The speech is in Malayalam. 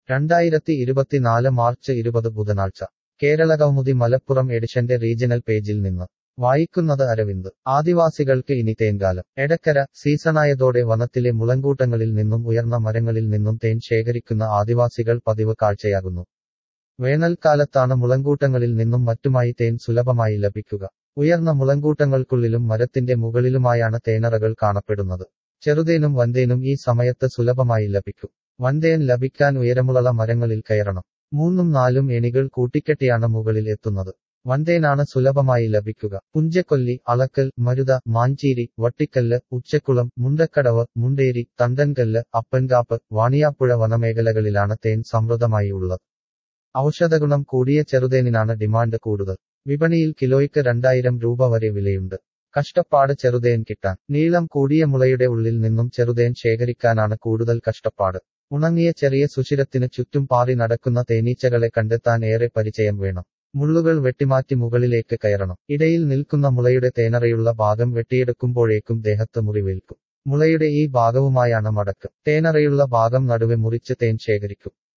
രണ്ടായിരത്തി ഇരുപത്തിനാല് മാർച്ച് ഇരുപത് ബുധനാഴ്ച കേരള കൗമുദി മലപ്പുറം എഡിഷന്റെ റീജിയണൽ പേജിൽ നിന്ന് വായിക്കുന്നത് അരവിന്ദ് ആദിവാസികൾക്ക് ഇനി തേൻകാലം എടക്കര സീസണായതോടെ വനത്തിലെ മുളങ്കൂട്ടങ്ങളിൽ നിന്നും ഉയർന്ന മരങ്ങളിൽ നിന്നും തേൻ ശേഖരിക്കുന്ന ആദിവാസികൾ പതിവ് കാഴ്ചയാകുന്നു വേനൽക്കാലത്താണ് മുളങ്കൂട്ടങ്ങളിൽ നിന്നും മറ്റുമായി തേൻ സുലഭമായി ലഭിക്കുക ഉയർന്ന മുളങ്കൂട്ടങ്ങൾക്കുള്ളിലും മരത്തിന്റെ മുകളിലുമായാണ് തേനറകൾ കാണപ്പെടുന്നത് ചെറുതേനും വന്തേനും ഈ സമയത്ത് സുലഭമായി ലഭിക്കും വന്തേൻ ലഭിക്കാൻ ഉയരമുള്ള മരങ്ങളിൽ കയറണം മൂന്നും നാലും എണികൾ കൂട്ടിക്കെട്ടിയാണ് മുകളിൽ എത്തുന്നത് വന്തേനാണ് സുലഭമായി ലഭിക്കുക പുഞ്ചക്കൊല്ലി അളക്കൽ മരുത മാഞ്ചേരി വട്ടിക്കല്ല് ഉച്ചക്കുളം മുണ്ടക്കടവ് മുണ്ടേരി തണ്ടൻകല്ല് അപ്പൻകാപ്പ് വാണിയാപ്പുഴ വനമേഖലകളിലാണ് തേൻ സമൃദ്ധമായി ഉള്ളത് ഔഷധഗുണം കൂടിയ ചെറുതേനിനാണ് ഡിമാൻഡ് കൂടുതൽ വിപണിയിൽ കിലോയ്ക്ക് രണ്ടായിരം രൂപ വരെ വിലയുണ്ട് കഷ്ടപ്പാട് ചെറുതേൻ കിട്ടാൻ നീളം കൂടിയ മുളയുടെ ഉള്ളിൽ നിന്നും ചെറുതേൻ ശേഖരിക്കാനാണ് കൂടുതൽ കഷ്ടപ്പാട് ഉണങ്ങിയ ചെറിയ സുഷിരത്തിന് ചുറ്റും പാറി നടക്കുന്ന തേനീച്ചകളെ കണ്ടെത്താൻ ഏറെ പരിചയം വേണം മുള്ളുകൾ വെട്ടിമാറ്റി മുകളിലേക്ക് കയറണം ഇടയിൽ നിൽക്കുന്ന മുളയുടെ തേനറയുള്ള ഭാഗം വെട്ടിയെടുക്കുമ്പോഴേക്കും ദേഹത്ത് മുറിവേൽക്കും മുളയുടെ ഈ ഭാഗവുമായാണ് മടക്ക് തേനറയുള്ള ഭാഗം നടുവെ മുറിച്ച് തേൻ ശേഖരിക്കും